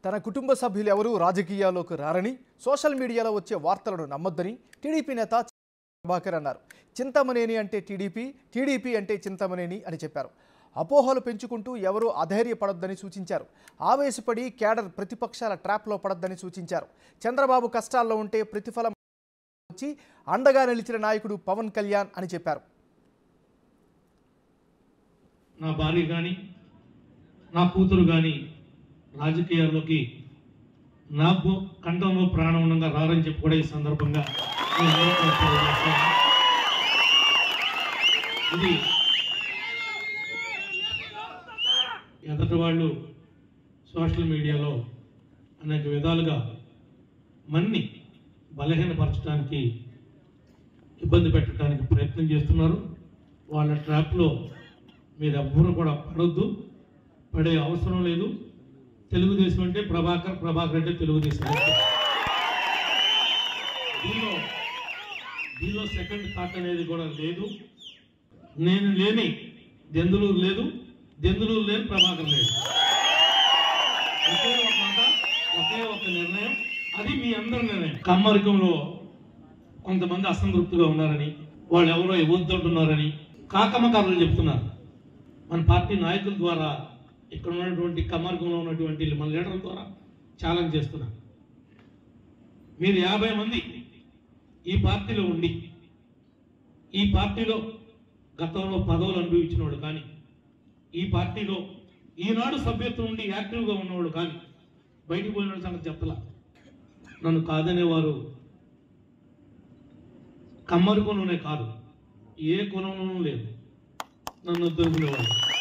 తన కుటుంబ సభ్యులు ఎవరూ రాజకీయాల్లోకి రారని సోషల్ మీడియాలో వచ్చే వార్తలను నమ్మొద్దని టీడీపీ నేత ప్రభాకర్ అన్నారు చింతమనేని అంటే టీడీపీ టీడీపీ అంటే చింతమనేని అని చెప్పారు అపోహలు పెంచుకుంటూ ఎవరూ అధైర్యపడొద్దని సూచించారు ఆవేశపడి కేడర్ ప్రతిపక్షాల ట్రాప్లో పడొద్దని సూచించారు చంద్రబాబు కష్టాల్లో ఉంటే ప్రతిఫలం వచ్చి అండగా నిలిచిన నాయకుడు పవన్ కళ్యాణ్ అని చెప్పారు నా భార్య కానీ నా కూతురు కానీ రాజకీయాల్లోకి నా బో- కంఠంలో ప్రాణం ఉండగా రారని చెప్పి కూడా ఈ సందర్భంగా నేను అందరికీ తెలియజేస్తాను. ఇది ఎదటి వాళ్ళు సోషల్ మీడియాలో అనేక విధాలుగా మన్ని బలహీనపరచడానికి ఇబ్బంది పెట్టడానికి ప్రయత్నం చేస్తున్నారు వాళ్ళ ట్రాప్లో మీరు ఎవ్వరూ కూడా పడొద్దు పడే అవసరం లేదు తెలుగుదేశం అంటే ప్రభాకర్ ప్రభాకర్ అంటే తెలుగుదేశం దీనిలో దీనిలో సెకండ్ థాట్ అనేది కూడా లేదు నేను లేని దెందులూరు లేదు దెందులూరు లేని ప్రభాకర్ లేదు ఒకే ఒక మాట ఒకే ఒక నిర్ణయం అది మీ అందరి నిర్ణయం కమ్మరికంలో కొంతమంది అసంతృప్తిగా ఉన్నారని వాళ్ళు ఎవరో ఇవ్వద్దంటున్నారని కాకమ్మకారులు చెప్తున్నారు మన పార్టీ నాయకుల ద్వారా ఇక్కడ ఉన్నటువంటి కమ్మర్గంలో ఉన్నటువంటి మన లీడర్ల ద్వారా ఛాలెంజ్ చేస్తున్నారు మీరు యాభై మంది ఈ పార్టీలో ఉండి ఈ పార్టీలో గతంలో పదవులు అనుభవించిన వాళ్ళు కానీ ఈ పార్టీలో ఈనాడు సభ్యత్వం ఉండి యాక్టివ్గా ఉన్నవాళ్ళు కానీ బయటికి పోయిన వాళ్ళ సంగతి చెప్పలా నన్ను కాదనేవారు కమ్మరి కొననే కాదు ఏ కొనంలోనూ లేదు నన్ను దొరికినవాడు